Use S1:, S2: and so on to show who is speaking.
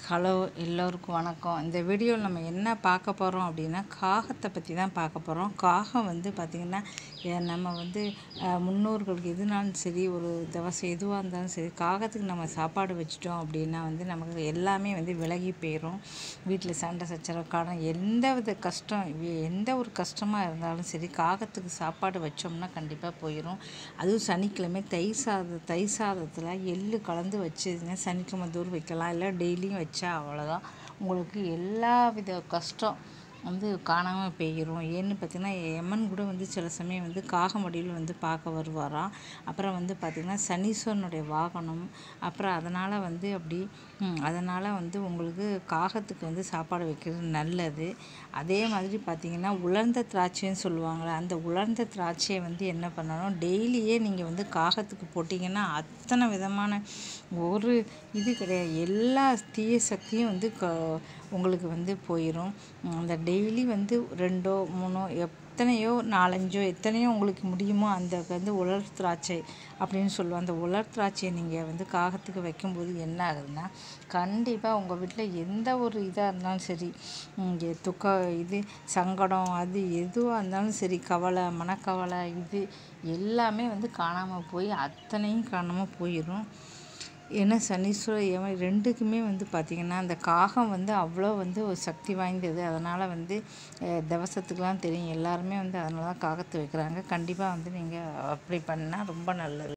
S1: hello எல்லோருக்கும் வணக்கம் இந்த வீடியோவில் நம்ம என்ன பார்க்க போகிறோம் அப்படின்னா காகத்தை பற்றி தான் பார்க்க போகிறோம் காகம் வந்து பார்த்திங்கன்னா ஏ- நம்ம வந்து அஹ், முன்னோர்களுக்கு எதுனாலும் சரி ஒரு தவசம் எதுவாக இருந்தாலும் சரி காகத்துக்கு நம்ம சாப்பாடு வச்சிட்டோம் அப்படின்னா வந்து நமக்கு எல்லாமே வந்து விலகி போயிடும் வீட்டில் சண்டை சச்சரவு காரணம் எந்த வித கஷ்டம் வி- எந்த ஒரு கஷ்டமாக இருந்தாலும் சரி காகத்துக்கு சாப்பாடு வச்சோம்னா கண்டிப்பாக போயிடும் அதுவும் சனிக்கிழமை தை சாத தை சாதத்தில் எள்ளு கலந்து வச்சுதுங்க சனிக்கிழமை தூர் வைக்கலாம் இல்லை டெய்லியும் வச்சா அவ்வளோதான் உங்களுக்கு எல்லா வித கஷ்டம் வந்து காணாமல் போயிடும் ஏன்னு பார்த்தீங்கன்னா எமன் கூட வந்து சில சமயம் வந்து காகமடியில் வந்து பார்க்க வருவாராம் அப்புறம் வந்து பார்த்திங்கன்னா சனீஸ்வரனுடைய வாகனம் அப்புறம் அதனால் வந்து அப்படி அதனால் வந்து உங்களுக்கு காகத்துக்கு வந்து சாப்பாடு வைக்கிறது நல்லது அதே மாதிரி பார்த்திங்கன்னா உலர்ந்த திராட்சைன்னு சொல்லுவாங்கள்ல அந்த உலர்ந்த திராட்சையை வந்து என்ன பண்ணணும் டெய்லியே நீங்கள் வந்து காகத்துக்கு போட்டிங்கன்னா அத்தனை விதமான ஒரு இது கிடையாது எல்லா தீய சக்தியும் வந்து க உங்களுக்கு வந்து போயிடும் அந்த டெய்லி வந்து ரெண்டோ மூணோ எத்தனையோ நாலஞ்சோ எத்தனையோ உங்களுக்கு முடியுமோ அந்த வந்து உலர் திராட்சை அப்படின்னு சொல்லுவோம் அந்த உலர் திராட்சையை நீங்கள் வந்து காகத்துக்கு வைக்கும்போது என்ன ஆகுதுன்னா கண்டிப்பாக உங்கள் வீட்டில் எந்த ஒரு இதாக இருந்தாலும் சரி இங்கே துக்க இது சங்கடம் அது எதுவாக இருந்தாலும் சரி கவலை மனக்கவலை இது எல்லாமே வந்து காணாமல் போய் அத்தனையும் காணாமல் போயிடும் ஏன்னா சனீஸ்வரர் யமன் ரெண்டுக்குமே வந்து பார்த்திங்கன்னா அந்த காகம் வந்து அவ்வளோ வந்து ஒரு சக்தி வாய்ந்தது அதனால் வந்து அஹ், தவசத்துக்கெலாம் தெரியும் எல்லாருமே வந்து அதனால தான் காகத்தை வைக்கிறாங்க கண்டிப்பாக வந்து நீங்கள் அப்படி பண்ணால் ரொம்ப நல்லது